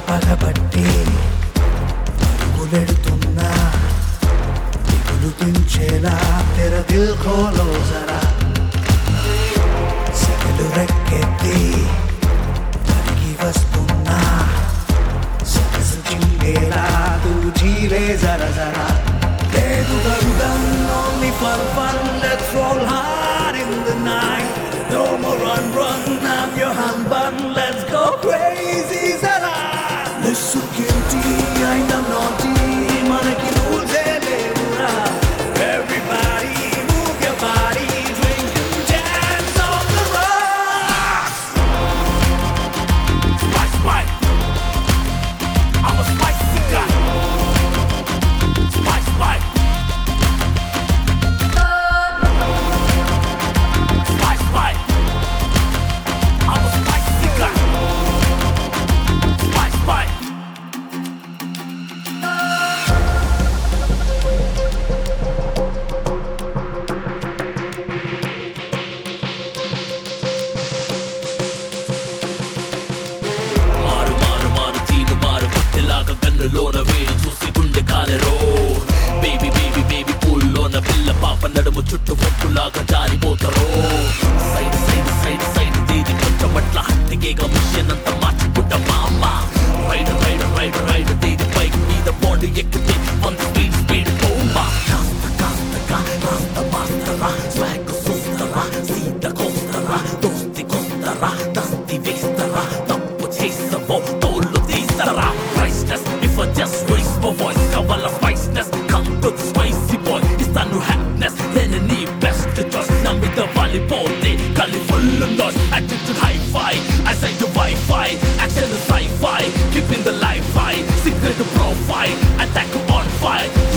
పగబట్టి పరుగులెడుతున్నా దిగులు దించేలా తెర దిల్ ఖోలో జరా సెగలు రెక్కెత్తి తరిగి వస్తున్నా సొగసు చింగేలా తూచీలే జర జరా లేదు గరుడం only for fun let's roll hard in the night no more run run I'm your husband let's go crazy zara listen guilty I'm naughty మనకి rules ఏ లేవురా everybody move your body drink and dance on the rocks Spice Mike. I'm a spicy guy. Spice Mike. Spice Mike. I'm a spicy guy. Spice Mike. మారు మారు మారు తీరు మారు పుట్టెలాగా కన్నులోన వేడి చూసి గుండె కాలెరో బేబీ బేబీ బేబీ పూల్లోన పిల్ల పాప నడుము చుట్టూ పొట్టులాగా జారిపోతారో సైడ్ సైడ్ సైడ్ సైడ్ దీది కొంచెం అట్ల హత్తికేగా మిషన్ అంతా మార్చుకుంటా మామ రైడ్ రైడ్ రైడ్ రైడ్ దీది బైక్ మీద బాండ్ ఎక్కితే వన్ స్పీడ్ స్పీడ్ బోంబా కాస్త కాస్త కాస్త మాస్తరా స్వాగ్ చూస్తరా సీత కోస్తరా దోస్తి కోస్తరా దస్తి వేస్తరా తప్పు చేసవో తోళ్ళు తీస్తరా priceless if I just raise my voice కావాల priceless come to the spicy boy ఇస్తాను హ్యాపీనెస్ నేను నీ బెస్ట్ చాయిస్ నా మీద వాలిపోతే కలి full noise attitude high fi I say the Wi-Fi action is sci-fi keeping the life high secret profile attack on fire